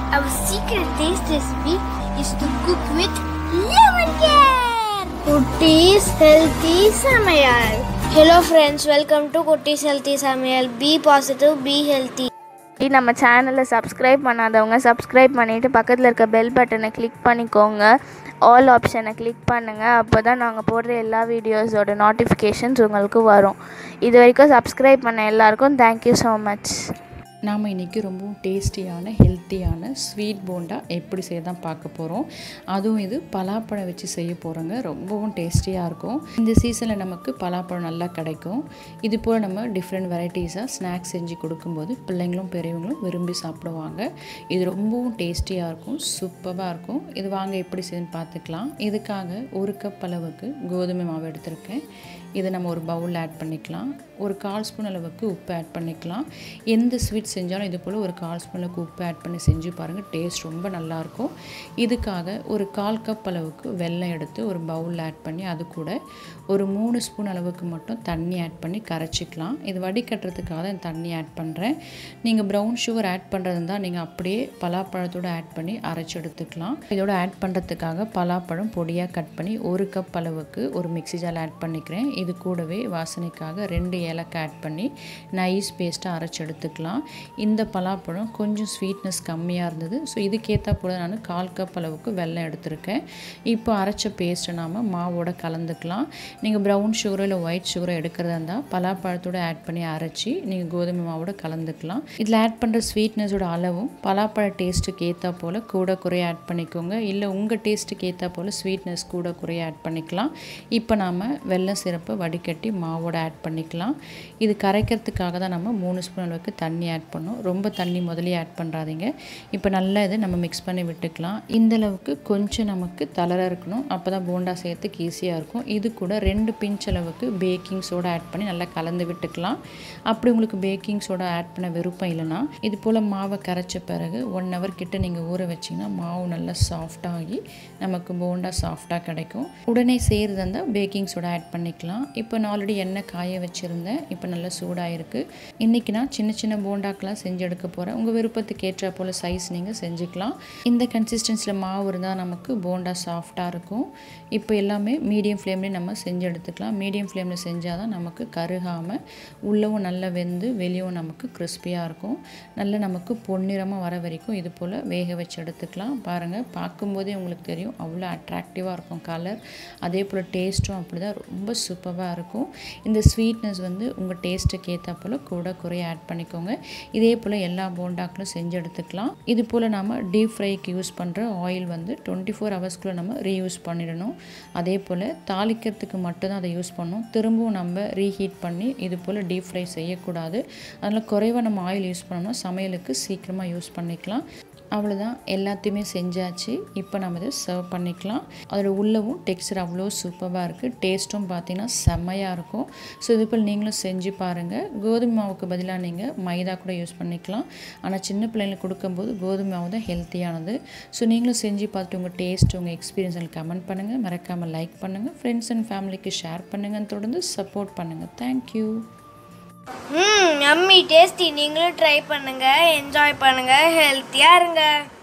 Our secret taste recipe is to cook with lemon care. Kutti's Healthy Samayal. Hello friends, welcome to Kutti's Healthy Samayal. Be positive, be healthy. இது நம்ம சேனலை subscribe பண்ணாதவங்க subscribe பண்ணிவிட்டு பக்கத்தில் இருக்க bell பட்டனை click பண்ணிக்கோங்க all ஆப்ஷனை கிளிக் பண்ணுங்கள் அப்போ தான் நாங்கள் போடுற எல்லா வீடியோஸோட நோட்டிஃபிகேஷன்ஸ் உங்களுக்கு வரும் இது வரைக்கும் சப்ஸ்கிரைப் பண்ண எல்லாருக்கும் தேங்க்யூ ஸோ மச் நாம் இன்றைக்கி ரொம்பவும் டேஸ்டியான ஹெல்த்தியான ஸ்வீட் போண்டா எப்படி செய்ய தான் பார்க்க போகிறோம் அதுவும் இது பலாப்பழம் வச்சு செய்ய போகிறோங்க ரொம்பவும் டேஸ்டியாக இருக்கும் இந்த சீசனில் நமக்கு பலாப்பழம் நல்லா கிடைக்கும் இது போல் நம்ம டிஃப்ரெண்ட் வெரைட்டிஸாக ஸ்நாக்ஸ் செஞ்சு கொடுக்கும்போது பிள்ளைங்களும் பெரியவங்களும் விரும்பி சாப்பிடுவாங்க இது ரொம்பவும் டேஸ்டியாக இருக்கும் சூப்பராக இருக்கும் இது வாங்க எப்படி செய்யுன்னு பார்த்துக்கலாம் இதுக்காக ஒரு கப் அளவுக்கு கோதுமை மாவு எடுத்திருக்கேன் இதை நம்ம ஒரு பவுலில் ஆட் பண்ணிக்கலாம் ஒரு கால் ஸ்பூன் அளவுக்கு உப்பு ஆட் பண்ணிக்கலாம் எந்த ஸ்வீட் செஞ்சாலும் இது போல் ஒரு கால் ஸ்பூன் அளவுக்கு உப்பு ஆட் பண்ணி செஞ்சு பாருங்கள் டேஸ்ட் ரொம்ப நல்லாயிருக்கும் இதுக்காக ஒரு கால் கப் அளவுக்கு வெல்லம் எடுத்து ஒரு பவுலில் ஆட் பண்ணி அது கூட ஒரு மூணு ஸ்பூன் அளவுக்கு மட்டும் தண்ணி ஆட் பண்ணி கரைச்சிக்கலாம் இது வடிகட்டுறதுக்காக தான் இந்த தண்ணி ஆட் பண்ணுறேன் நீங்கள் ப்ரௌன் சுகர் ஆட் பண்ணுறது இருந்தால் நீங்கள் அப்படியே பலாப்பழத்தோடு ஆட் பண்ணி அரைச்சி எடுத்துக்கலாம் இதோட ஆட் பண்ணுறதுக்காக பலாப்பழம் பொடியாக கட் பண்ணி ஒரு கப் அளவுக்கு ஒரு மிக்ஸி ஜால் ஆட் பண்ணிக்கிறேன் இது கூடவே வாசனைக்காக ரெண்டு ஏலக்காய் ஆட் பண்ணி நைஸ் பேஸ்ட்டாக அரைச்சி எடுத்துக்கலாம் இந்த பலாப்பழம் கொஞ்சம் ஸ்வீட்னஸ் கம்மியாக இருந்தது ஸோ இதுக்கேற்ற போல நான் கால் கப் அளவுக்கு வெல்லம் எடுத்திருக்கேன் இப்போ அரைச்ச பேஸ்ட்டை நாம் மாவோட கலந்துக்கலாம் நீங்கள் ப்ரௌன் சுகரோ இல்லை ஒயிட் சுகரோ எடுக்கிறதா இருந்தால் பலாப்பழத்தோட ஆட் பண்ணி அரைச்சி நீங்கள் கோதுமை மாவோட கலந்துக்கலாம் இதில் ஆட் பண்ணுற ஸ்வீட்னஸோட அளவும் பலாப்பழ டேஸ்ட்டுக்கு ஏற்றா போல் கூட குறைய ஆட் பண்ணிக்கோங்க இல்லை உங்கள் டேஸ்ட்டுக்கு ஏற்றா போல் ஸ்வீட்னஸ் கூட குறைய ஆட் பண்ணிக்கலாம் இப்போ நாம் வெல்லம் சிறப்பை வடிகட்டி மாவோட ஆட் பண்ணிக்கலாம் இது கரைக்கிறதுக்காக தான் நம்ம மூணு ஸ்பூன் அளவுக்கு தண்ணி ஆட் பண்ணோம் ரொம்ப தண்ணி முதலே ஆட் பண்ணுறாதீங்க இப்போ நல்லா இதை நம்ம மிக்ஸ் பண்ணி விட்டுக்கலாம் இந்த அளவுக்கு கொஞ்சம் நமக்கு தளர இருக்கணும் அப்போ தான் போண்டா செய்யறதுக்கு ஈஸியாக இருக்கும் இது கூட ரெண்டு பிஞ்ச் அளவுக்கு பேக்கிங் சோடா ஆட் பண்ணி நல்லா கலந்து விட்டுக்கலாம் அப்படி உங்களுக்கு பேக்கிங் சோடா ஆட் பண்ண விருப்பம் இல்லைன்னா இது போல் மாவை கரைச்ச பிறகு ஒன் ஹவர் கிட்ட நீங்கள் ஊற வச்சிங்கன்னா மாவு நல்லா சாஃப்டாகி நமக்கு போண்டா சாஃப்டாக கிடைக்கும் உடனே செய்கிறதா இருந்தால் பேக்கிங் சோடா ஆட் பண்ணிக்கலாம் இப்போ நான் ஆல்ரெடி எண்ணெய் காய வச்சுருந்தேன் இப்போ நல்லா சூடாக இருக்குது இன்றைக்கி நான் சின்ன சின்ன போண்டாக்கெலாம் செஞ்சு எடுக்க போகிறேன் உங்கள் விருப்பத்துக்கு ஏற்ற போல் சைஸ் நீங்கள் செஞ்சுக்கலாம் இந்த கன்சிஸ்டன்சியில் மாவு இருந்தால் நமக்கு போண்டா சாஃப்டாக இருக்கும் இப்போ எல்லாமே மீடியம் ஃப்ளேம்லேயே நம்ம செஞ்சு எடுத்துக்கலாம் மீடியம் ஃப்ளேமில் செஞ்சால் தான் நமக்கு கருகாமல் உள்ளவும் நல்லா வெந்து வெளியும் நமக்கு கிறிஸ்பியாக இருக்கும் நல்ல நமக்கு பொன்னிறமாக வர வரைக்கும் இது போல் வேக வச்சு எடுத்துக்கலாம் பாருங்கள் பார்க்கும்போதே உங்களுக்கு தெரியும் அவ்வளோ அட்ராக்டிவாக இருக்கும் கலர் அதே போல் டேஸ்ட்டும் அப்படி தான் ரொம்ப சூப்பராக இருக்கும் இந்த ஸ்வீட்னஸ் வந்து உங்கள் டேஸ்ட்டுக்கு ஏற்ற போல் கூட குறைய ஆட் பண்ணிக்கோங்க இதே போல் எல்லா போண்டாக்களும் செஞ்சு எடுத்துக்கலாம் இது போல் நம்ம டீப் ஃப்ரைக்கு யூஸ் பண்ணுற ஆயில் வந்து டுவெண்ட்டி ஃபோர் ஹவர்ஸ்க்குள்ளே நம்ம ரீயூஸ் பண்ணிடணும் அதே போல் தாளிக்கிறதுக்கு மட்டும்தான் அதை யூஸ் பண்ணணும் திரும்பவும் நம்ம ரீஹீட் பண்ணி இது போல் டீப் ஃப்ரை செய்யக்கூடாது அதனால் குறைவாக நம்ம ஆயில் யூஸ் பண்ணோம்னா சமையலுக்கு சீக்கிரமாக யூஸ் பண்ணிக்கலாம் அவ்வளோதான் எல்லாத்தையுமே செஞ்சாச்சு இப்போ நம்ம இதை சர்வ் பண்ணிக்கலாம் அதோட உள்ளவும் டெக்ஸ்டர் அவ்வளோ சூப்பராக இருக்குது டேஸ்ட்டும் பார்த்தீங்கன்னா செம்மையாக இருக்கும் ஸோ இது போல் நீங்களும் செஞ்சு பாருங்கள் கோதுமை மாவுக்கு பதிலாக நீங்கள் மைதா கூட யூஸ் பண்ணிக்கலாம் ஆனால் சின்ன பிள்ளைங்களுக்கு கொடுக்கும்போது கோதுமை மாவு தான் ஹெல்த்தியானது ஸோ நீங்களும் செஞ்சு பார்த்துட்டு உங்கள் டேஸ்ட் உங்கள் எக்ஸ்பீரியன்ஸ் எனக்கு கமெண்ட் பண்ணுங்கள் மறக்காமல் லைக் பண்ணுங்கள் ஃப்ரெண்ட்ஸ் அண்ட் ஃபேமிலிக்கு ஷேர் பண்ணுங்கன்னு தொடர்ந்து சப்போர்ட் பண்ணுங்கள் தேங்க்யூ ம் எம்மி டேஸ்டி நீங்களும் ட்ரை பண்ணுங்க என்ஜாய் பண்ணுங்க ஹெல்த்தியாக இருங்க